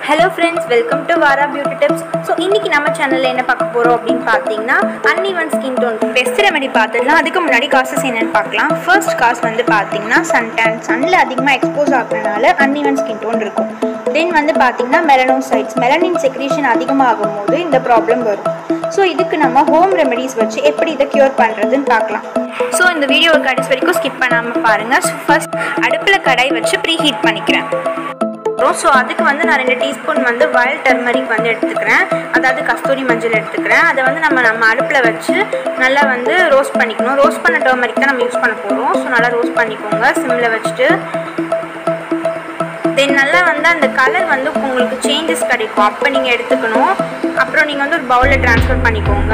hello friends welcome to வாரா beauty tips so இன்றைக்கி நம்ம சேனலில் என்ன பார்க்க போகிறோம் அப்படின்னு பார்த்தீங்கன்னா uneven skin tone best remedy பார்த்துடலாம் அதுக்கு முன்னாடி காசஸ் என்னென்னு பார்க்கலாம் ஃபர்ஸ்ட் காஸ் வந்து பார்த்தீங்கன்னா சன் டேன் சன்னில் அதிகமாக எக்ஸ்போஸ் ஆகுறதுனால அன்இவன் ஸ்கின் டோன் இருக்கும் தென் வந்து பார்த்தீங்கன்னா மெலனோசைட்ஸ் மெலனின் செக்ரீஷன் அதிகமாகும் போது இந்த ப்ராப்ளம் வரும் ஸோ இதுக்கு நம்ம ஹோம் ரெமெடிஸ் வச்சு எப்படி இதை க்யூர் பண்ணுறதுன்னு பார்க்கலாம் ஸோ இந்த வீடியோவை கடைசி வரைக்கும் ஸ்கிப் பண்ணாமல் பாருங்கள் ஸோ ஃபர்ஸ்ட் அடுப்பில் கடாய் வச்சு ப்ரீ ஹீட் பண்ணிக்கிறேன் ஸோ அதுக்கு வந்து நான் ரெண்டு டீஸ்பூன் வந்து வயல் டர்மரிக் வந்து எடுத்துக்கிறேன் அதாவது கஸ்தூரி மஞ்சள் எடுத்துக்கிறேன் அதை வந்து நம்ம நம்ம அடுப்பில் வச்சு நல்லா வந்து ரோஸ்ட் பண்ணிக்கணும் ரோஸ்ட் பண்ண டர்மரிக் தான் நம்ம யூஸ் பண்ண போகிறோம் ஸோ நல்லா ரோஸ்ட் பண்ணிக்கோங்க சிம்மில் வச்சுட்டு தென் நல்லா வந்து அந்த கலர் வந்து உங்களுக்கு சேஞ்சஸ் கிடைக்கும் அப்போ நீங்கள் எடுத்துக்கணும் அப்புறம் நீங்கள் வந்து ஒரு பவுலில் ட்ரான்ஸ்ஃபர் பண்ணிக்கோங்க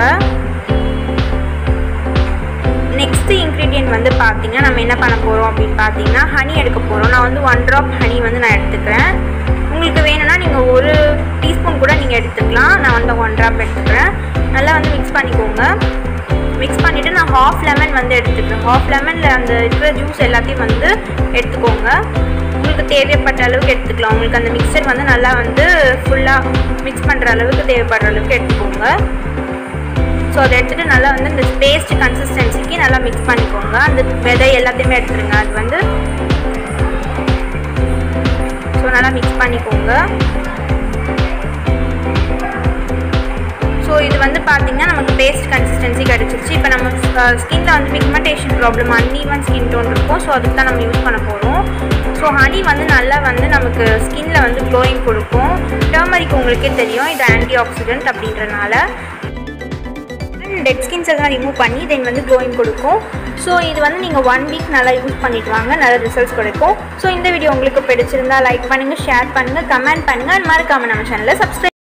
நெக்ஸ்ட் இன்க்ரீடியன்ட் வந்து பார்த்தீங்கன்னா நம்ம என்ன பண்ண போகிறோம் அப்படின்னு பார்த்தீங்கன்னா ஹனி எடுக்க போகிறோம் நான் வந்து ஒன் ட்ராப் ஹனி வந்து நான் எடுத்துக்கிறேன் உங்களுக்கு வேணும்னா நீங்கள் ஒரு டீஸ்பூன் கூட நீங்கள் எடுத்துக்கலாம் நான் வந்து ஒன் ட்ராப் எடுத்துக்கிறேன் நல்லா வந்து மிக்ஸ் பண்ணிக்கோங்க மிக்ஸ் பண்ணிவிட்டு நான் ஹாஃப் லெமன் வந்து எடுத்துக்கிறேன் ஹாஃப் லெமனில் அந்த இருக்கிற ஜூஸ் எல்லாத்தையும் வந்து எடுத்துக்கோங்க உங்களுக்கு தேவைப்பட்ட அளவுக்கு எடுத்துக்கலாம் உங்களுக்கு அந்த மிக்சர் வந்து நல்லா வந்து ஃபுல்லாக மிக்ஸ் பண்ணுற அளவுக்கு தேவைப்படுற அளவுக்கு எடுத்துக்கோங்க ஸோ அதை எடுத்துகிட்டு நல்லா வந்து இந்த பேஸ்ட் கன்சிஸ்டன்சிக்கு நல்லா மிக்ஸ் பண்ணிக்கோங்க அந்த விதை எல்லாத்தையுமே எடுத்துருங்க அது வந்து ஸோ நல்லா மிக்ஸ் பண்ணிக்கோங்க ஸோ இது வந்து பார்த்திங்கன்னா நமக்கு பேஸ்ட் கன்சிஸ்டன்சி கிடச்சிருச்சு இப்போ நம்ம ஸ்கின்ல வந்து pigmentation problem uneven skin tone இருக்கும் ஸோ அதுக்கு தான் நம்ம யூஸ் பண்ண போகிறோம் ஸோ ஹனி வந்து நல்லா வந்து நமக்கு ஸ்கின்ல வந்து க்ளோயிங் கொடுக்கும் டர்மரிக் உங்களுக்கே தெரியும் இது ஆன்டி ஆக்சிடென்ட் அப்படின்றனால டெட் ஸ்கின்ஸ் எல்லாம் ரிமூவ் பண்ணி தென் வந்து க்ளோயிங் கொடுக்கும் ஸோ இது வந்து நீங்கள் ஒன் வீக் நல்லா யூஸ் பண்ணிட்டு வாங்க நல்ல ரிசல்ட்ஸ் கிடைக்கும் ஸோ இந்த வீடியோ உங்களுக்கு பிடிச்சிருந்தா லைக் பண்ணுங்கள் ஷேர் பண்ணுங்கள் கமெண்ட் பண்ணுங்கள் மறக்காமல் நம்ம சேனலை சப்ஸ்கிரைப்